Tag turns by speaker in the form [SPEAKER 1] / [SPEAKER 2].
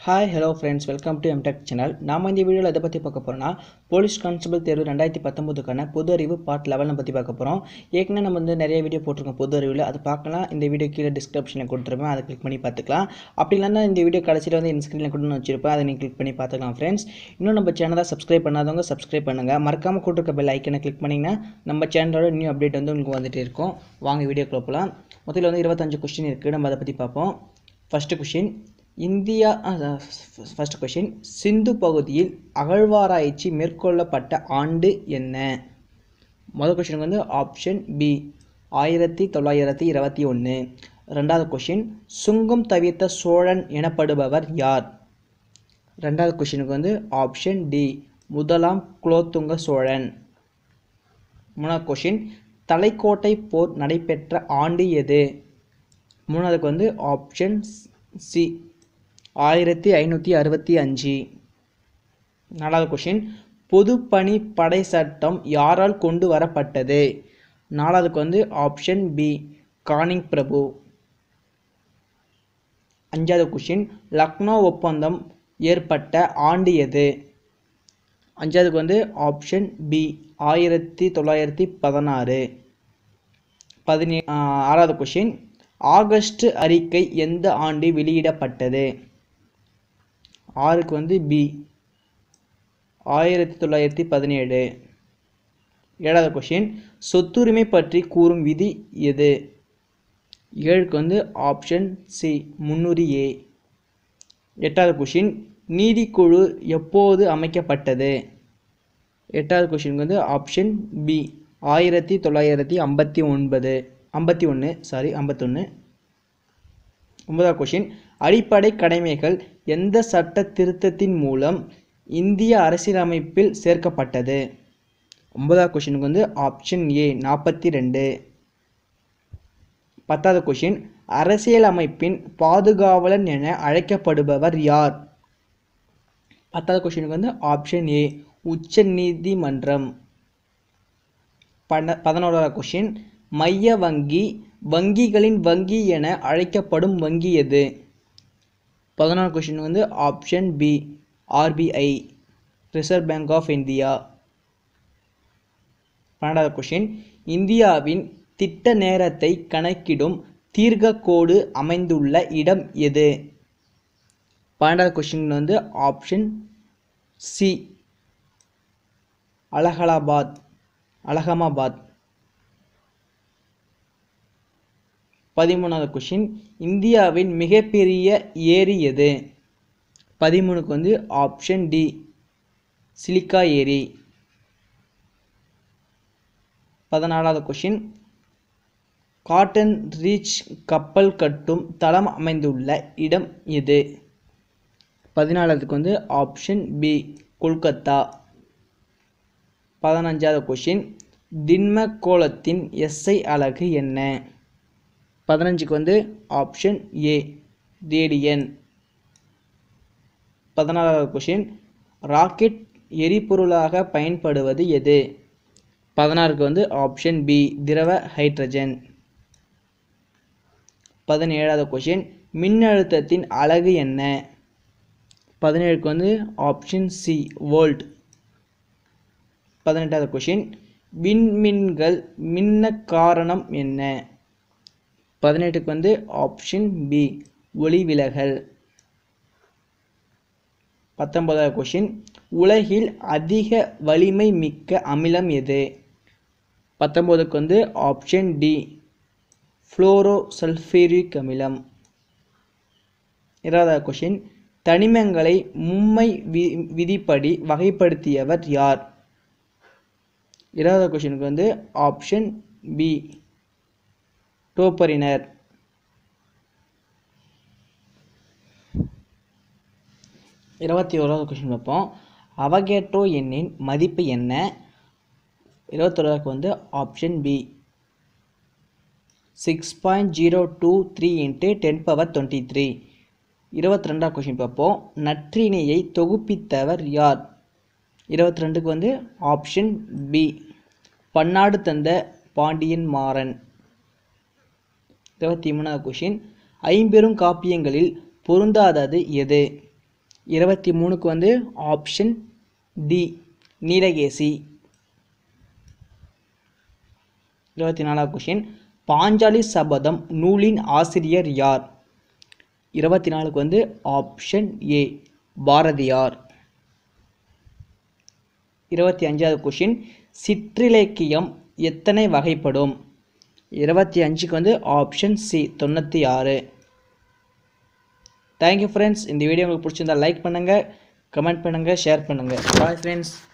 [SPEAKER 1] hi hello friends welcome to M Tech channel நாம இந்த வீடியோவில் எதை பற்றி பார்க்க போகிறோம்னா போலீஸ் கான்ஸ்டபிள் தேர்வு ரெண்டாயிரத்தி பத்தொம்போதுக்கான பொது அறிவு பார்ட் லெவலை பற்றி பார்க்க போகிறோம் ஏற்கனவே நம்ம வந்து நிறைய வீடியோ போட்டிருக்கோம் பொது அறிவில் அது பார்க்கலாம் இந்த வீடியோ கீழே டிஸ்கிரிப்ஷனில் கொடுத்துருப்பேன் அதை கிளிக் பண்ணி பார்த்துக்கலாம் அப்படி இல்லைன்னா இந்த வீடியோ கடைசியில் வந்து இன்ஸ்கிரீனில் கூட நான் வச்சிருப்பேன் அதை நீங்கள் கிளிக் பண்ணி பார்த்துக்கலாம் ஃப்ரெண்ட்ஸ் இன்னும் நம்ம சேனலை சப்ஸ்கிரைப் பண்ணாதவங்க சப்ஸ்கிரைப் பண்ணுங்கள் மறக்காமல் கொடுத்துருக்க பெல் ஐக்கனை கிளிக் பண்ணிங்கன்னா நம்ம சேனலோட நியூ அப்டேட் வந்து உங்களுக்கு வந்துட்டு இருக்கும் வாங்க வீடியோக்குள்ள போகலாம் முதல்ல வந்து இருபத்தஞ்சு கொஸ்டின் இருக்குது நம்ம அதை பற்றி பார்ப்போம் first question India first question Sindhu பகுதியில் அகழ்வாராய்ச்சி மேற்கொள்ளப்பட்ட ஆண்டு என்ன முதல் கொஷினுக்கு வந்து ஆப்ஷன் பி ஆயிரத்தி தொள்ளாயிரத்தி இருபத்தி ஒன்று ரெண்டாவது கொஷின் சுங்கம் தவிர்த்த சோழன் எனப்படுபவர் யார் ரெண்டாவது கொஷினுக்கு வந்து ஆப்ஷன் டி முதலாம் குலோத்துங்க சோழன் மூணாவது கொஷின் தலைக்கோட்டை போர் நடைபெற்ற ஆண்டு எது மூணாவதுக்கு வந்து ஆப்ஷன் சி ஆயிரத்தி ஐநூற்றி அறுபத்தி அஞ்சு நாலாவது கொஷின் பொதுப்பணி படை சட்டம் யாரால் கொண்டு வரப்பட்டது நாலாவதுக்கு வந்து ஆப்ஷன் பி கானிங் பிரபு அஞ்சாவது கொஷின் லக்னோ ஒப்பந்தம் ஏற்பட்ட ஆண்டு எது அஞ்சாவதுக்கு வந்து ஆப்ஷன் பி ஆயிரத்தி தொள்ளாயிரத்தி பதினாறு பதினே ஆறாவது கொஷின் ஆகஸ்ட் அறிக்கை எந்த ஆண்டு வெளியிடப்பட்டது ஆறுக்கு வந்து பி ஆயிரத்தி தொள்ளாயிரத்தி பதினேழு ஏழாவது கொஷின் சொத்துரிமை பற்றி கூறும் விதி எது ஏழுக்கு வந்து ஆப்ஷன் சி முன்னூறு ஏ எட்டாவது கொஷின் நீதிக்குழு எப்போது அமைக்கப்பட்டது எட்டாவது கொஷினுக்கு வந்து ஆப்ஷன் பி ஆயிரத்தி தொள்ளாயிரத்தி ஐம்பத்தி ஒன்பது ஐம்பத்தி ஒன்று சாரி ஐம்பத்தொன்று ஒன்பதாவது கொஷின் அடிப்படை கடமைகள் எந்த சட்ட திருத்தத்தின் மூலம் இந்திய அரசியலமைப்பில் சேர்க்கப்பட்டது ஒன்பதாவது கொஷினுக்கு வந்து ஆப்ஷன் ஏ நாற்பத்தி ரெண்டு பத்தாவது கொஷின் அரசியலமைப்பின் பாதுகாவலன் என அழைக்கப்படுபவர் யார் பத்தாவது கொஷினுக்கு வந்து ஆப்ஷன் ஏ உச்ச நீதிமன்றம் பன பதினோராவது கொஷின் மைய வங்கி வங்கிகளின் வங்கி என அழைக்கப்படும் வங்கி எது பதினொன்று கொஷின் வந்து option B RBI Reserve Bank of India பன்னெண்டாவது கொஷின் இந்தியாவின் திட்ட நேரத்தை கணக்கிடும் தீர்க்கக்கோடு அமைந்துள்ள இடம் எது பன்னெண்டாவது கொஷின் வந்து ஆப்ஷன் சி அலகலாபாத் அலகமாபாத் பதிமூணாவது கொஷின் இந்தியாவின் மிகப்பெரிய ஏரி எது பதிமூணுக்கு வந்து ஆப்ஷன் டி சிலிக்கா ஏரி பதினாலாவது கொஷின் காட்டன் ரீச் கப்பல் கட்டும் தளம் அமைந்துள்ள இடம் எது பதினாலாவதுக்கு வந்து ஆப்ஷன் பி கொல்கத்தா பதினஞ்சாவது கொஷின் திண்ம கோலத்தின் எஸ்ஐ அலகு என்ன பதினஞ்சுக்கு வந்து ஆப்ஷன் ஏ ரேடியன் பதினாறாவது கொஷின் ராக்கெட் எரிபொருளாக பயன்படுவது எது பதினாறுக்கு வந்து ஆப்ஷன் பி திரவ ஹைட்ரஜன் பதினேழாவது கொஷின் மின்னழுத்தத்தின் அலகு என்ன பதினேழுக்கு வந்து ஆப்ஷன் சி வோல்ட் பதினெட்டாவது கொஷின் விண்மீன்கள் மின்ன காரணம் என்ன பதினெட்டுக்கு வந்து ஆப்ஷன் பி ஒளி விலகல் பத்தொன்பதாவது கொஷின் உலகில் அதிக வலிமை மிக்க அமிலம் எது பத்தொம்போதுக்கு வந்து ஆப்ஷன் டி ஃப்ளோரோசல்ஃபேரிக் அமிலம் இருபதாவது கொஷின் தனிமங்களை மும்மை வி விதிப்படி வகைப்படுத்தியவர் யார் இருபதாவது கொஷினுக்கு வந்து ஆப்ஷன் பி டோப்பரினர் இருபத்தி ஓராவது கொஷின் பார்ப்போம் அவகேட்ரோ எண்ணின் மதிப்பு என்ன இருபத்தொராவுக்கு வந்து option B six point zero two three into ten power twenty three இருபத்தி ரெண்டாவது கொஷின் பார்ப்போம் நற்றிணையை தொகுப்பித்தவர் யார் இருபத்தி ரெண்டுக்கு வந்து ஆப்ஷன் பி பன்னாடு தந்த பாண்டியன் மாறன் இருபத்தி மூணாவது கொஷின் ஐம்பெரும் காப்பியங்களில் பொருந்தாதது எது இருபத்தி மூணுக்கு வந்து ஆப்ஷன் டி நீலகேசி இருபத்தி நாலாவது கொஷின் பாஞ்சாலி சபதம் நூலின் ஆசிரியர் யார் இருபத்தி நாலுக்கு வந்து ஆப்ஷன் ஏ பாரதியார் இருபத்தி அஞ்சாவது கொஷின் சிற்றிலக்கியம் எத்தனை வகைப்படும் இருபத்தி அஞ்சுக்கு வந்து ஆப்ஷன் சி தொண்ணூற்றி ஆறு தேங்க்யூ ஃப்ரெண்ட்ஸ் இந்த வீடியோ உங்களுக்கு பிடிச்சிருந்தா லைக் பண்ணுங்கள் கமெண்ட் பண்ணுங்கள் ஷேர் பண்ணுங்கள் பாய் ஃப்ரெண்ட்ஸ்